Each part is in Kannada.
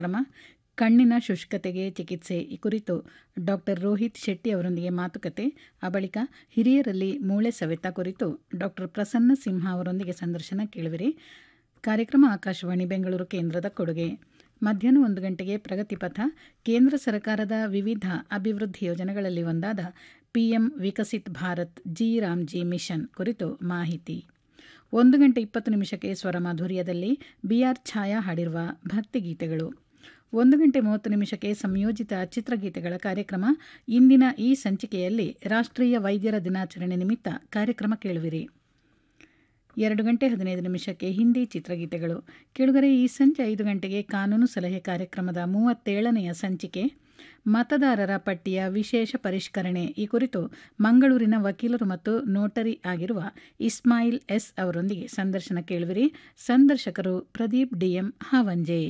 ಕ್ರಮ ಕಣ್ಣಿನ ಶುಷ್ಕತೆಗೆ ಚಿಕಿತ್ಸೆ ಈ ಕುರಿತು ಡಾಕ್ಟರ್ ರೋಹಿತ್ ಶೆಟ್ಟಿ ಅವರೊಂದಿಗೆ ಮಾತುಕತೆ ಆ ಬಳಿಕ ಹಿರಿಯರಲ್ಲಿ ಮೂಳೆ ಸವೆತ ಕುರಿತು ಡಾಕ್ಟರ್ ಪ್ರಸನ್ನ ಸಿಂಹ ಅವರೊಂದಿಗೆ ಸಂದರ್ಶನ ಕೇಳುವಿರಿ ಕಾರ್ಯಕ್ರಮ ಆಕಾಶವಾಣಿ ಬೆಂಗಳೂರು ಕೇಂದ್ರದ ಕೊಡುಗೆ ಮಧ್ಯಾಹ್ನ ಒಂದು ಗಂಟೆಗೆ ಪ್ರಗತಿಪಥ ಕೇಂದ್ರ ಸರ್ಕಾರದ ವಿವಿಧ ಅಭಿವೃದ್ಧಿ ಯೋಜನೆಗಳಲ್ಲಿ ಒಂದಾದ PM Viksit Bharat G RAM G mission ಕುರಿತು ಮಾಹಿತಿ ಒಂದು ಗಂಟೆ ಇಪ್ಪತ್ತು ನಿಮಿಷಕ್ಕೆ ಸ್ವರ ಮಾಧುರ್ಯದಲ್ಲಿ ಬಿಆರ್ ಛಾಯಾ ಹಾಡಿರುವ ಭಕ್ತಿಗೀತೆಗಳು ಒಂದು ಗಂಟೆ ಮೂವತ್ತು ನಿಮಿಷಕ್ಕೆ ಸಂಯೋಜಿತ ಚಿತ್ರಗೀತೆಗಳ ಕಾರ್ಯಕ್ರಮ ಇಂದಿನ ಈ ಸಂಚಿಕೆಯಲ್ಲಿ ರಾಷ್ಟ್ರೀಯ ವೈದ್ಯರ ದಿನಾಚರಣೆ ನಿಮಿತ್ತ ಕಾರ್ಯಕ್ರಮ ಕೇಳುವಿರಿ ಎರಡು ಗಂಟೆ ಹದಿನೈದು ನಿಮಿಷಕ್ಕೆ ಹಿಂದಿ ಚಿತ್ರಗೀತೆಗಳು ಕೆಳಗರೆ ಈ ಸಂಜೆ ಐದು ಗಂಟೆಗೆ ಕಾನೂನು ಸಲಹೆ ಕಾರ್ಯಕ್ರಮದ ಮೂವತ್ತೇಳನೆಯ ಸಂಚಿಕೆ ಮತದಾರರ ಪಟ್ಟಿಯ ವಿಶೇಷ ಪರಿಷ್ಕರಣೆ ಈ ಕುರಿತು ಮಂಗಳೂರಿನ ವಕೀಲರು ಮತ್ತು ನೋಟರಿ ಆಗಿರುವ ಇಸ್ಮಾಯಿಲ್ ಎಸ್ ಅವರೊಂದಿಗೆ ಸಂದರ್ಶನ ಕೇಳುವಿರಿ ಸಂದರ್ಶಕರು ಪ್ರದೀಪ್ ಡಿಎಂ ಹಾವಂಜೆ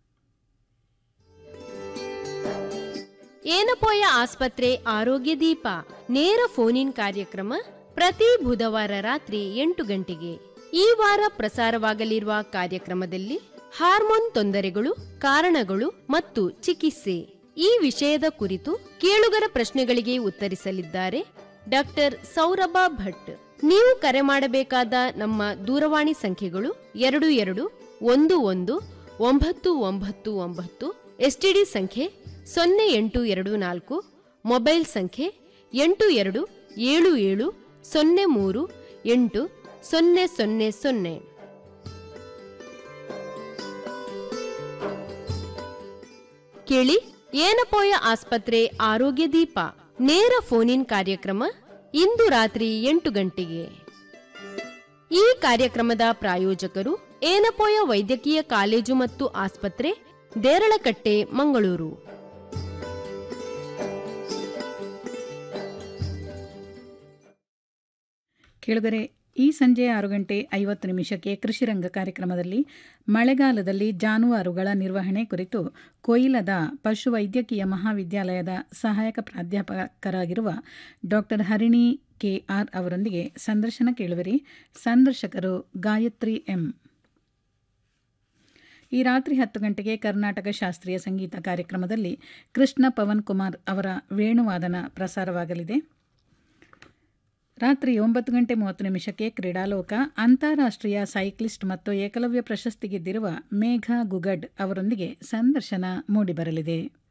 ಏನಪೋಯ ಆಸ್ಪತ್ರೆ ಆರೋಗ್ಯ ದೀಪ ನೇರ ಫೋನ್ ಇನ್ ಕಾರ್ಯಕ್ರಮ ಪ್ರತಿ ಬುಧವಾರ ರಾತ್ರಿ ಎಂಟು ಗಂಟೆಗೆ ಈ ವಾರ ಪ್ರಸಾರವಾಗಲಿರುವ ಕಾರ್ಯಕ್ರಮದಲ್ಲಿ ಹಾರ್ಮೋನ್ ತೊಂದರೆಗಳು ಕಾರಣಗಳು ಮತ್ತು ಚಿಕಿತ್ಸೆ ಈ ವಿಷಯದ ಕುರಿತು ಕೇಳುಗರ ಪ್ರಶ್ನೆಗಳಿಗೆ ಉತ್ತರಿಸಲಿದ್ದಾರೆ ಡಾಕ್ಟರ್ ಸೌರಭ ಭಟ್ ನೀವು ಕರೆ ಮಾಡಬೇಕಾದ ನಮ್ಮ ದೂರವಾಣಿ ಸಂಖ್ಯೆಗಳು ಎರಡು ಎರಡು ಒಂದು ಒಂದು ಒಂಬತ್ತು ಒಂಬತ್ತು ಒಂಬತ್ತು ಎಸ್ಟಿಡಿ ಸಂಖ್ಯೆ ಸೊನ್ನೆ ಎಂಟು ಎರಡು ನಾಲ್ಕು ಮೊಬೈಲ್ ಸಂಖ್ಯೆ ಎಂಟು ಎರಡು ಏಳು ಏಳು ಸೊನ್ನೆ ಮೂರು ಎಂಟು ಸೊನ್ನೆ ಸೊನ್ನೆ ಸೊನ್ನೆ ಕೇಳಿ ಏನಪೋಯ ಆಸ್ಪತ್ರೆ ಆರೋಗ್ಯ ದೀಪ ನೇರ ಫೋನ್ ಇನ್ ಕಾರ್ಯಕ್ರಮ ಇಂದು ರಾತ್ರಿ ಎಂಟು ಗಂಟೆಗೆ ಈ ಕಾರ್ಯಕ್ರಮದ ಪ್ರಾಯೋಜಕರು ಏನಪೋಯ ವೈದ್ಯಕೀಯ ಕಾಲೇಜು ಮತ್ತು ಆಸ್ಪತ್ರೆ ದೇರಳಕಟ್ಟೆ ಮಂಗಳೂರು ಕೆಳಗರೆ ಈ ಸಂಜೆ ಆರು ಗಂಟೆ ಐವತ್ತು ನಿಮಿಷಕ್ಕೆ ಕೃಷಿರಂಗ ಕಾರ್ಯಕ್ರಮದಲ್ಲಿ ಮಳೆಗಾಲದಲ್ಲಿ ಜಾನುವಾರುಗಳ ನಿರ್ವಹಣೆ ಕುರಿತು ಕೊಯಿಲದ ಪಶುವೈದ್ಯಕೀಯ ಮಹಾವಿದ್ಯಾಲಯದ ಸಹಾಯಕ ಪ್ರಾಧ್ಯಾಪಕರಾಗಿರುವ ಡಾಕ್ಟರ್ ಹರಿಣಿ ಕೆ ಆರ್ ಅವರೊಂದಿಗೆ ಸಂದರ್ಶನ ಕೇಳುವಿರಿ ಸಂದರ್ಶಕರು ಗಾಯತ್ರಿ ಎಂ ಈ ರಾತ್ರಿ ಹತ್ತು ಗಂಟೆಗೆ ಕರ್ನಾಟಕ ಶಾಸ್ತ್ರೀಯ ಸಂಗೀತ ಕಾರ್ಯಕ್ರಮದಲ್ಲಿ ಕೃಷ್ಣ ಪವನ್ ಕುಮಾರ್ ಅವರ ವೇಣುವಾದನ ಪ್ರಸಾರವಾಗಲಿದೆ ರಾತ್ರಿ ಒಂಬತ್ತು ಗಂಟೆ ಮೂವತ್ತು ನಿಮಿಷಕ್ಕೆ ಕ್ರೀಡಾಲೋಕ ಅಂತಾರಾಷ್ಟ್ರೀಯ ಸೈಕ್ಲಿಸ್ಟ್ ಮತ್ತು ಏಕಲವ್ಯ ಪ್ರಶಸ್ತಿ ಗೆದ್ದಿರುವ ಮೇಘಾ ಗುಗಡ್ ಅವರೊಂದಿಗೆ ಸಂದರ್ಶನ ಮೂಡಿಬರಲಿದೆ